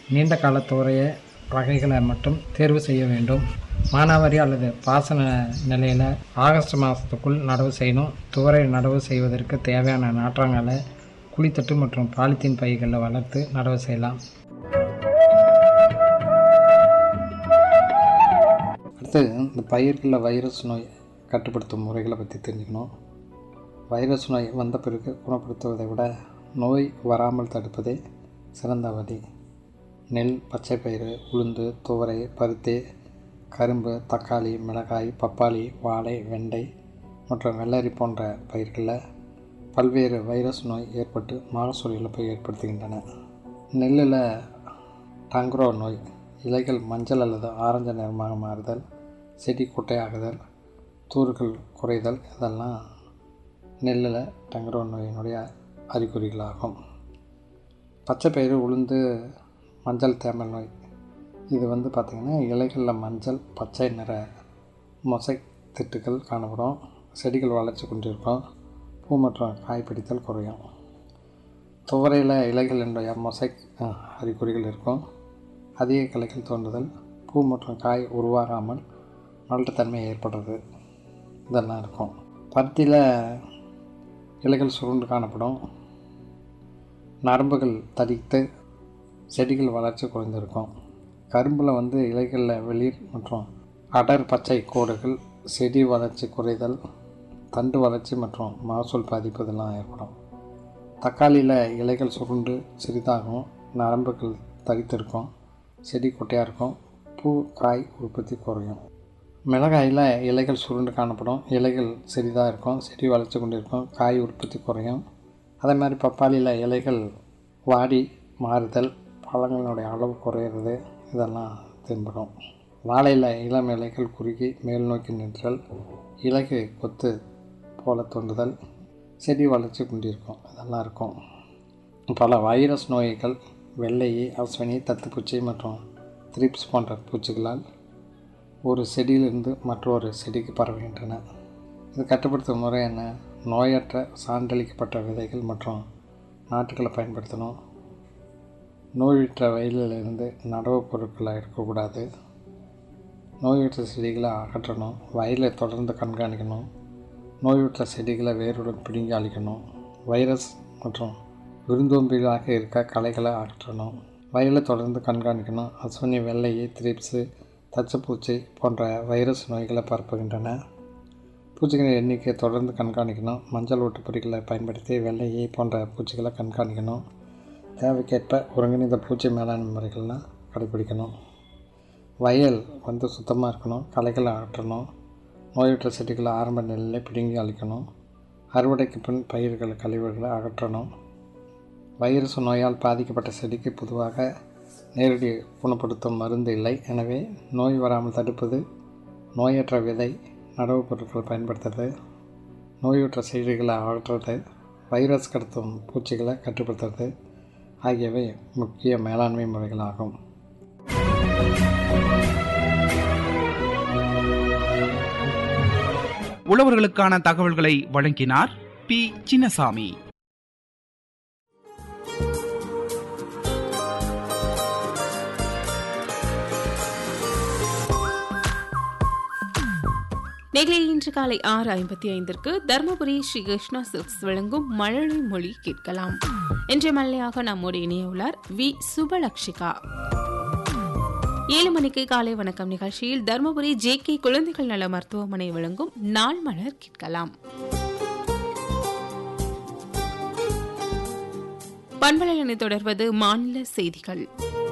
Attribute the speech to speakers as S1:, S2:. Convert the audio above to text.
S1: நீண்ட கால துவரைய வகைகளை மட்டும் தேர்வு செய்ய வேண்டும் மானாவாரி அல்லது பாசன நிலையில் ஆகஸ்ட் மாதத்துக்குள் நடவு செய்யணும் துவரை நடவு செய்வதற்கு தேவையான நாற்றாங்கலை குழித்தட்டு மற்றும் பாலித்தீன் பைகளில் வளர்த்து நடவு செய்யலாம் அடுத்து இந்த பயிர்களில் வைரஸ் நோய் கட்டுப்படுத்தும் முறைகளை பற்றி தெரிஞ்சுக்கணும் வைரஸ் நோய் வந்த பிறகு குணப்படுத்துவதை விட நோய் வராமல் தடுப்பதே சிறந்த வழி நெல் பச்சை பயிறு உளுந்து துவரை பருத்தி கரும்பு தக்காளி மிளகாய் பப்பாளி வாழை வெண்டை மற்றும் வெள்ளரி போன்ற பயிர்களில் பல்வேறு வைரஸ் நோய் ஏற்பட்டு மகசூல் இழப்பை ஏற்படுத்துகின்றன நெல்லில் டங்க்ரோ நோய் இலைகள் மஞ்சள் அல்லது ஆரஞ்சு நிறமாக மாறுதல் செடி குட்டையாகுதல் தூர்கள் குறைதல் இதெல்லாம் நெல்லில் டங்க்ரோ நோயினுடைய அறிகுறிகளாகும் பச்சை பயிறு உளுந்து மஞ்சள் தேமல் நோய் இது வந்து பார்த்திங்கன்னா இலைகளில் மஞ்சள் பச்சை நிற மொசைக் திட்டுகள் காணப்படும் செடிகள் வளர்ச்சி கொண்டிருக்கும் பூ மற்றும் காய் பிடித்தல் குறையும் துவரையில் இலைகளினுடைய மொசைக் அறிகுறிகள் இருக்கும் அதிக கிளைகள் தோன்றுதல் பூ மற்றும் காய் உருவாகாமல் மலட்டுத்தன்மை ஏற்படுறது இதெல்லாம் இருக்கும் பருத்தியில் இலைகள் சுருண்டு காணப்படும் நரம்புகள் தடித்து செடிகள் வளர்ச்சி குறைந்திருக்கும் கரும்பில் வந்து இலைகளில் வெளிர் மற்றும் அடர் பச்சை கோடுகள் செடி வளர்ச்சி குறைதல் தண்டு வளர்ச்சி மற்றும் மகசூல் பாதிப்பு இதெல்லாம் ஏற்படும் தக்காளியில் இலைகள் சுருண்டு சிறிதாகும் நரம்புகள் தடித்திருக்கும் செடி குட்டையாக இருக்கும் பூ காய் உற்பத்தி குறையும் மிளகாயில் இலைகள் சுருண்டு காணப்படும் இலைகள் சிறிதாக இருக்கும் செடி வளர்ச்சி கொண்டிருக்கும் காய் உற்பத்தி குறையும் அதே மாதிரி பப்பாளியில் இலைகள் வாடி மாறுதல் பழங்களுடைய அளவு குறையிறது இதெல்லாம் தென்படும் வாழையில் இளம் இலைகள் குறுகி மேல் நோக்கி நின்றல் இலகு கொத்து போல தோன்றுதல் செடி வளர்ச்சி கொண்டிருக்கும் இதெல்லாம் இருக்கும் பல வைரஸ் நோய்கள் வெள்ளையை அஸ்வினி தத்துப்பூச்சி மற்றும் த்ரிப்ஸ் போன்ற பூச்சிகளால் ஒரு செடியிலிருந்து மற்றொரு செடிக்கு பரவுகின்றன இது கட்டுப்படுத்தும் முறை என்ன நோயற்ற சான்றளிக்கப்பட்ட விதைகள் மற்றும் நாற்றுகளை பயன்படுத்தணும் நோயுற்ற வயலிலிருந்து நடவு பொருட்களை எடுக்கக்கூடாது நோயுற்ற செடிகளை அகற்றணும் வயலை தொடர்ந்து கண்காணிக்கணும் நோயுற்ற செடிகளை வேருடன் பிடுங்கி அழிக்கணும் வைரஸ் மற்றும் விருந்தோம்பிகளாக இருக்க களைகளை அகற்றணும் வயலை தொடர்ந்து கண்காணிக்கணும் அஸ்வினி வெள்ளையை திரிப்ஸு தச்சப்பூச்சி போன்ற வைரஸ் நோய்களை பரப்புகின்றன பூச்சிகளின் எண்ணிக்கையை தொடர்ந்து கண்காணிக்கணும் மஞ்சள் ஓட்டுப்பொறிகளை பயன்படுத்தி வெள்ளையை போன்ற பூச்சிகளை கண்காணிக்கணும் தேவைக்கேற்ப ஒருங்கிணைந்த பூச்சி மேலாண்மை முறைகள்லாம் கடைபிடிக்கணும் வயல் வந்து சுத்தமாக இருக்கணும் களைகளை அகற்றணும் நோயுற்ற செடிகளை ஆரம்ப நிலையில் பிடுங்கி அழிக்கணும் அறுவடைக்கு பின் பயிர்கள் கழிவுகளை அகற்றணும் வைரஸ் நோயால் பாதிக்கப்பட்ட செடிக்கு பொதுவாக நேரடி குணப்படுத்தும் மருந்து இல்லை எனவே நோய் வராமல் தடுப்பது நோயற்ற விதை நடவு பொருட்கள் பயன்படுத்துறது நோயுற்ற செடிகளை அகற்றுறது வைரஸ் கடத்தும் பூச்சிகளை கட்டுப்படுத்துறது ஆகியவை முக்கிய மேலாண்மை முறைகளாகும்
S2: உழவர்களுக்கான தகவல்களை வழங்கினார் பி சின்னசாமி
S3: நெகிழி இன்று காலை ஆறு ஐம்பத்தி ஐந்திற்கு தருமபுரி ஸ்ரீ கிருஷ்ணா சில்க்ஸ் வழங்கும் மழலை மொழி கேட்கலாம் இன்றைய மல்லையாக நம்மோடு இணையுள்ளார் வி சுபலக்ஷிகா ஏழு மணிக்கு காலை வணக்கம் நிகழ்ச்சியில் தருமபுரி ஜே கே குழந்தைகள் நல மருத்துவமனை வழங்கும் நாள் மலர் கேட்கலாம் பண்பலையனை தொடர்வது மாநில செய்திகள்